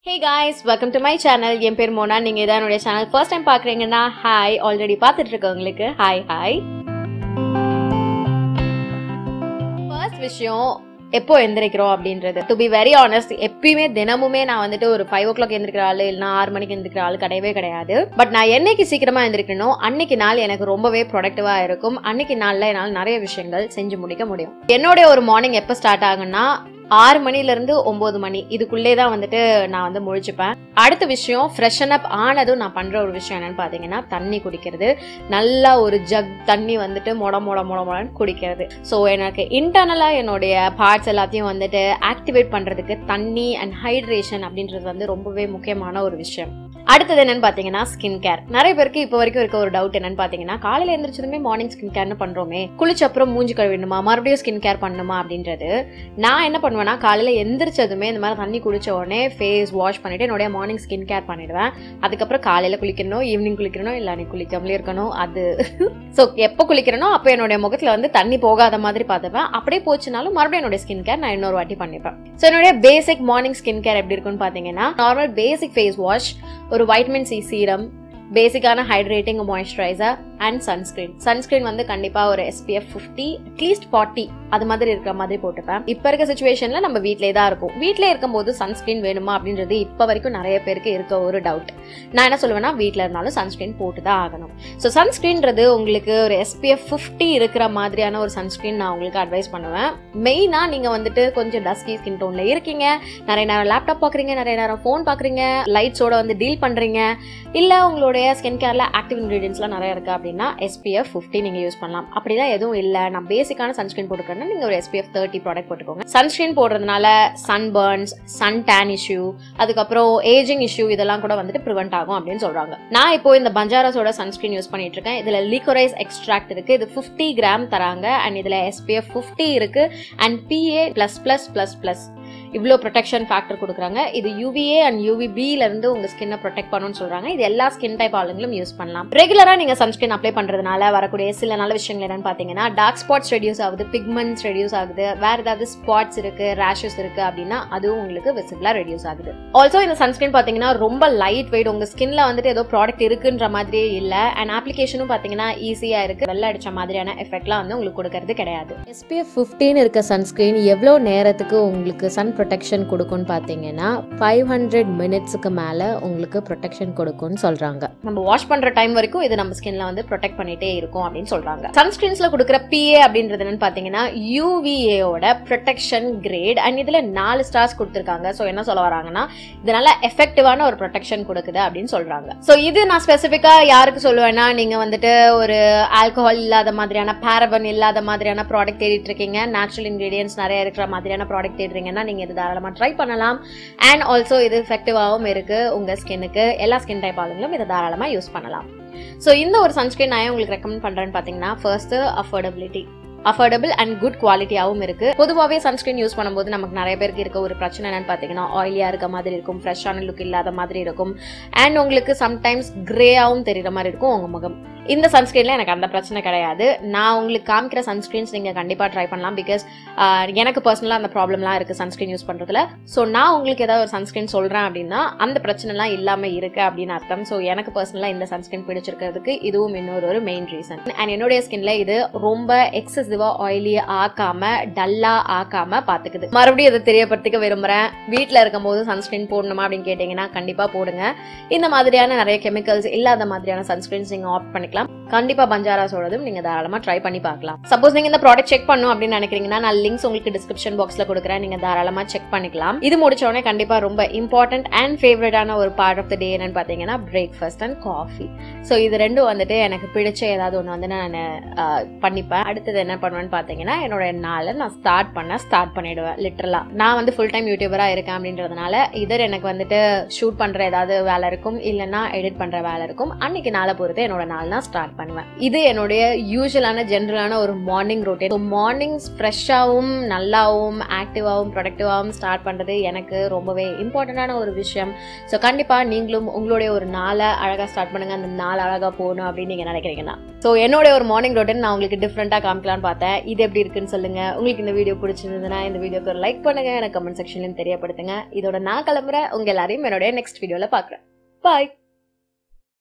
hey guys welcome to my channel என் பேர் மோனா நீங்கள் இதான் என்னுடைய சேனல் ஃபர்ஸ்ட் டைம் பார்க்குறீங்கன்னா ஹாய் ஆல்ரெடி பார்த்துட்டு இருக்கவங்களுக்கு ஹாய் ஹாய் ஃபர்ஸ்ட் விஷயம் எப்போ எந்திரிக்கிறோம் அப்படின்றது டு பி வெரி ஆனஸ்ட் எப்பயுமே தினமுமே நான் வந்துட்டு ஒரு ஃபைவ் ஓ கிளாக் எந்திரிக்கிற ஆளு இல்லைனா ஆறு மணிக்கு எந்திரிக்கிற ஆளு கிடையவே கிடையாது பட் நான் என்னைக்கு சீக்கிரமா எந்திரிக்கணும் அன்னைக்கு நாள் எனக்கு ரொம்பவே ப்ரொடக்டிவா இருக்கும் அன்னைக்கு நாள்ல என்னால் நிறைய விஷயங்கள் செஞ்சு முடிக்க முடியும் என்னுடைய ஒரு மார்னிங் எப்போ ஸ்டார்ட் ஆகும்னா ஆறு மணில இருந்து ஒன்பது மணி இதுக்குள்ளே தான் வந்துட்டு நான் வந்து முழிச்சுப்பேன் அடுத்த விஷயம் ஃப்ரெஷன் அப் ஆனதும் நான் பண்ற ஒரு விஷயம் என்னன்னு பாத்தீங்கன்னா தண்ணி குடிக்கிறது நல்லா ஒரு ஜக் தண்ணி வந்துட்டு மொட மொட மொட மொடன்னு குடிக்கிறது ஸோ எனக்கு இன்டர்னலா என்னுடைய பார்ட்ஸ் எல்லாத்தையும் வந்துட்டு ஆக்டிவேட் பண்றதுக்கு தண்ணி அண்ட் ஹைட்ரேஷன் அப்படின்றது வந்து ரொம்பவே முக்கியமான ஒரு விஷயம் அடுத்தது என்னன்னு பாத்தீங்கன்னா ஸ்கின் கேர் நிறைய பேருக்கு இப்போ வரைக்கும் இருக்க ஒரு டவுட் என்னன்னு பாத்தீங்கன்னா காலையில எந்திரிச்சதுமே மார்னிங் ஸ்கின் கேர்னு பண்றோமே குளிச்ச அப்புறம் மூஞ்சி கழுவிடணுமா மறுபடியும் ஸ்கின் கேர் பண்ணணுமா அப்படின்றது நான் என்ன பண்ணுவேன்னா காலையில எந்திரிச்சதுமே இந்த மாதிரி தண்ணி குடிச்ச உடனே ஃபேஸ் வாஷ் பண்ணிட்டு என்னுடைய மார்னிங் ஸ்கின் கேர் பண்ணிடுவேன் அதுக்கப்புறம் காலையில குளிக்கணும் ஈவினிங் குளிக்கணும் இல்லை அன்னைக்கு குளிக்காமலே இருக்கணும் அது ஸோ எப்போ குளிக்கிறனோ அப்போ என்னுடைய முகத்துல வந்து தண்ணி போகாத மாதிரி பார்த்துப்பேன் அப்படியே போச்சுனாலும் மறுபடியும் என்னுடைய ஸ்கின் கேர் நான் இன்னொரு வாட்டி பண்ணிப்பேன் ஸோ என்னுடைய பேசிக் மார்னிங் ஸ்கின் கேர் எப்படி இருக்குன்னு பார்த்தீங்கன்னா நார்மல் பேசிக் ஃபேஸ் வாஷ் ஒரு வைட்டமின் சி சீரம் பேசிக்கான hydrating moisturiser and sunscreen sunscreen வந்து கண்டிப்பா ஒரு எஸ்பிஎஃப் ஃபிஃப்டி அட்லீஸ்ட் ஃபார்ட்டி அது மாதிரி இருக்கிற மாதிரி போட்டுப்பேன் இப்ப இருக்க சுச்சுவேஷன்ல நம்ம வீட்லயே தான் இருக்கும் வீட்ல இருக்கும்போது சன்ஸ்கிரீன் வேணுமா அப்படின்றது இப்ப வரைக்கும் நிறைய பேருக்கு இருக்க ஒரு டவுட் நான் என்ன சொல்லுவேன்னா வீட்ல இருந்தாலும் சன்ஸ்கிரீன் போட்டு தான் ஆகணும் ஸோ சன்ஸ்கிரீன்றது உங்களுக்கு ஒரு எஸ்பிஎஃப் ஃபிஃப்டி இருக்கிற மாதிரியான ஒரு சன்ஸ்கிரீன் நான் உங்களுக்கு அட்வைஸ் பண்ணுவேன் மெயினா நீங்க வந்துட்டு கொஞ்சம் டஸ்கி ஸ்கின் டோன்ல இருக்கீங்க நிறைய நேரம் லேப்டாப் பாக்குறீங்க நிறைய நேரம் ஃபோன் பாக்குறீங்க லைட்ஸோட வந்து டீல் பண்றீங்க இல்ல உங்களுடைய ஸ்கின் கேர்ல ஆக்டிவ் இன்கிரீடியன்ஸ்லாம் நிறைய இருக்கு அப்படின்னா எஸ்பிஎஃப் ஃபிஃப்டி நீங்க யூஸ் பண்ணலாம் அப்படிதான் எதுவும் இல்ல நான் பேசிக்கான சன்ஸ்கிரீன் போட்டுக்கிறேன்னா நீங்க ஒரு எஸ்பிஎஃப் தேர்ட்டி ப்ராடக்ட் போட்டுக்கோங்க சன்ஸ்கிரீன் போடுறதுனால sun burns sun tan issue அதுக்கப்புறம் ஏஜிங் இஷ்யூ இதெல்லாம் கூட வந்துட்டு ப்ரிவென்ட் ஆகும் அப்படின்னு சொல்றாங்க நான் இப்போ இந்த பஞ்சாரஸோட சன்ஸ்கிரீன் யூஸ் பண்ணிட்டு இருக்கேன் இதுல லிகோரைஸ் எக்ஸ்ட்ராக்ட் இருக்கு இது ஃபிஃப்டி கிராம் தராங்க அண்ட் இதுல எஸ்பிஎஃப் ஃபிஃப்டி இருக்கு and PA plus plus plus plus இவ்வளோ ப்ரொடெக்ஷன் ஃபேக்டர் கொடுக்குறாங்க இது யூவிஏ அண்ட் யூவிபில இருந்து உங்க ஸ்கின்னை ப்ரொடெக்ட் பண்ணணும்னு சொல்றாங்க இது எல்லா ஸ்கின் டைப் ஆளுங்களும் யூஸ் பண்ணலாம் ரெகுலரா நீங்க சன்ஸ்கிரீன் அப்ளை பண்றதுனால வரக்கூடிய சில நல்ல விஷயங்கள் என்னன்னு பாத்தீங்கன்னா டார்க் ஸ்பாட்ஸ் ரெடியூஸ் ஆகுது பிக்மெண்ட்ஸ் ரெடியூஸ் ஆகுது வேற ஏதாவது ஸ்பாட்ஸ் இருக்கு ரேஷஸ் இருக்கு அப்படின்னா அதுவும் உங்களுக்கு விசிபிளா ரெடியூஸ் ஆகுது ஆல்சோ இந்த சன்ஸ்கிரீன் பாத்தீங்கன்னா ரொம்ப லைட் வெயிட் உங்க ஸ்கின்ல வந்துட்டு ஏதோ ப்ராடக்ட் இருக்குன்ற மாதிரியே இல்ல அண்ட் அப்ளிகேஷனும் பாத்தீங்கன்னா ஈஸியா இருக்கு வெள்ள அடிச்ச மாதிரியான எஃபெக்ட்லாம் வந்து உங்களுக்கு கொடுக்கறது கிடையாது எஸ்பிஎஃப் ஃபிஃப்டீன் இருக்க சன்ஸ்க்ரீன் எவ்வளோ நேரத்துக்கு உங்களுக்கு சன் ப்ரொடெக்ஷன் கொடுக்கும்னு பார்த்தீங்கன்னா ஃபைவ் ஹண்ட்ரட் மினிட்ஸுக்கு மேலே உங்களுக்கு ப்ரொடெக்ஷன் கொடுக்கும்னு சொல்கிறாங்க நம்ம வாஷ் பண்ற டைம் வரைக்கும் இது நம்ம ஸ்கின்ல வந்து ப்ரொடெக்ட் பண்ணிட்டே இருக்கும் அப்படின்னு சொல்றாங்க சன்ஸ்கிரீன்ஸ்ல கொடுக்குற பிஏ அப்படின்றது என்னன்னு பாத்தீங்கன்னா யூவிஏயோட ப்ரொடெக்ஷன் கிரேட் அண்ட் இதுல நாலு ஸ்டார்ஸ் கொடுத்துருக்காங்க ஸோ என்ன சொல்ல வராங்கன்னா இது நல்ல எஃபெக்டிவான ஒரு ப்ரொடெக்ஷன் கொடுக்குது அப்படின்னு சொல்றாங்க ஸோ இது நான் ஸ்பெசிஃபிக்கா யாருக்கு சொல்லுவேன்னா நீங்க வந்துட்டு ஒரு ஆல்கஹால் இல்லாத மாதிரியான பேரபன் இல்லாத மாதிரியான ப்ராடக்ட் தேடிட்டு இருக்கீங்க நேச்சுரல் இன்கிரீடியன்ஸ் நிறைய இருக்கிற மாதிரியான ப்ராடக்ட் தேடுறீங்கன்னா நீங்க இது தாராளமா ட்ரை பண்ணலாம் அண்ட் ஆல்சோ இது எஃபெக்டிவாகவும் இருக்கு உங்க ஸ்கின்னுக்கு எல்லா ஸ்கின் டைப் ஆளுங்களும் இதை தாராளமா யூஸ் பண்ணலாம் ஸோ இந்த ஒரு சன்ஸ்கிரீன் நான் ஏன் உங்களுக்கு ரெக்கமெண்ட் பண்றேன்னு பாத்தீங்கன்னா first affordability affordable and good குவாலிட்டியாகவும் இருக்கு பொதுவாகவே சன்ஸ்கிரீன் யூஸ் பண்ணும்போது நமக்கு நிறைய பேருக்கு இருக்க ஒரு பிரச்சனை என்னன்னு பார்த்தீங்கன்னா ஆயிலியா இருக்க மாதிரி இருக்கும் ஃப்ரெஷ்ஷான லுக் இல்லாத மாதிரி இருக்கும் அண்ட் உங்களுக்கு சம்டைம்ஸ் கிரேயாகவும் தெரியுற மாதிரி இருக்கும் உங்க முகம் இந்த சன்ஸ்கிரீன்ல எனக்கு அந்த பிரச்சனை கிடையாது நான் உங்களுக்கு காமிக்கிற சன்ஸ்கிரீன்ஸ் நீங்க கண்டிப்பா ட்ரை பண்ணலாம் பிகாஸ் எனக்கு பர்சனலாக அந்த ப்ராப்ளம்லாம் இருக்கு சன்ஸ்கிரீன் யூஸ் பண்றதுல ஸோ நான் உங்களுக்கு ஏதாவது ஒரு சன்ஸ்கிரீன் சொல்றேன் அப்படின்னா அந்த பிரச்சனைலாம் இல்லாம இருக்கு அப்படின்னு அர்த்தம் ஸோ எனக்கு பர்சனலாக இந்த சன்ஸ்கிரீன் பிடிச்சிருக்கிறதுக்கு இதுவும் இன்னொரு ஒரு மெயின் ரீசன் அண்ட் என்னுடைய ஸ்கின்ல இது ரொம்ப எக்ஸசிவா ஆயிலி ஆக்காம டல்லா ஆக்காம பாத்துக்குது மறுபடியும் இதை தெரியப்படுத்திக்க விரும்புறேன் வீட்டில் இருக்கும்போது சன்ஸ்கிரீன் போடணுமா அப்படின்னு கேட்டீங்கன்னா கண்டிப்பா போடுங்க இந்த மாதிரியான நிறைய கெமிக்கல்ஸ் இல்லாத மாதிரியான சன்ஸ்கிரீன்ஸ் நீங்க ஆப்ட் பண்ணிக்கலாம் கண்டிப்பா பஞ்சாராஸோடதும் நீங்க தாராளமா ட்ரை பண்ணி பார்க்கலாம் சப்போஸ் நீங்க இந்த ப்ராடக்ட் செக் பண்ணும் அப்படின்னு நினைக்கிறீங்கன்னா நான் லிங்க்ஸ் உங்களுக்கு டிஸ்கிரிப்ஷன் பாக்ஸ்ல கொடுக்குறேன் நீங்க தாராளமா செக் பண்ணிக்கலாம் இது முடிச்ச உடனே கண்டிப்பா ரொம்ப இம்பார்ட்டன்ட் அண்ட் ஃபேவரட்டான ஒரு பார்ட் ஆஃப் த டே என்னன்னு பாத்தீங்கன்னா பிரேக்ஃபாஸ்ட் அண்ட் காஃபி ஸோ இது ரெண்டும் வந்துட்டு எனக்கு பிடிச்ச ஏதாவது ஒன்று வந்து நான் ஆஹ், பண்ணிப்பேன் அடுத்தது என்ன பண்ணுவேன்னு பாத்தீங்கன்னா என்னோட நாளை நான் ஸ்டார்ட் பண்ண ஸ்டார்ட் பண்ணிடுவேன் லிட்டரலா நான் வந்து ஃபுல் டைம் யூடியூபரா இருக்கேன் அப்படின்றதுனால இதர் எனக்கு வந்துட்டு ஷூட் பண்ற ஏதாவது வேலை இருக்கும் இல்லைன்னா எடிட் பண்ற வேலை இருக்கும் அன்னைக்கு நாளை பொறுத்து என்னோட நாள் நான் ஸ்டார்ட் பண்ணுவேன் இது என்னுடைய யூஸ்வலான ஜென்ரலான ஒரு மார்னிங் ரொட்டீன் ஸோ மார்னிங்ஸ் ஃப்ரெஷ்ஷாகவும் நல்லாவும் ஆக்டிவாகவும் ப்ரொடக்டிவாகவும் ஸ்டார்ட் பண்ணுறது எனக்கு ரொம்பவே இம்பார்ட்டண்ட்டான ஒரு விஷயம் ஸோ கண்டிப்பாக நீங்களும் உங்களுடைய ஒரு நாளை அழகாக ஸ்டார்ட் பண்ணுங்க அந்த நாள் அழகாக போகணும் அப்படின்னு நீங்கள் நினைக்கிறீங்கன்னா ஸோ என்னுடைய ஒரு மார்னிங் ரொட்டீன் நான் உங்களுக்கு டிஃப்ரெண்ட்டாக காமிக்கலாம்னு பார்த்தேன் இது எப்படி இருக்குன்னு சொல்லுங்க உங்களுக்கு இந்த வீடியோ பிடிச்சிருந்ததுன்னா இந்த வீடியோக்கு ஒரு லைக் பண்ணுங்க எனக்கு கமெண்ட் செக்ஷன்லையும் தெரியப்படுத்துங்க இதோட நான் கிளம்புறேன் உங்க எல்லாரையும் என்னுடைய நெக்ஸ்ட் வீடியோவில் பார்க்குறேன் பாய்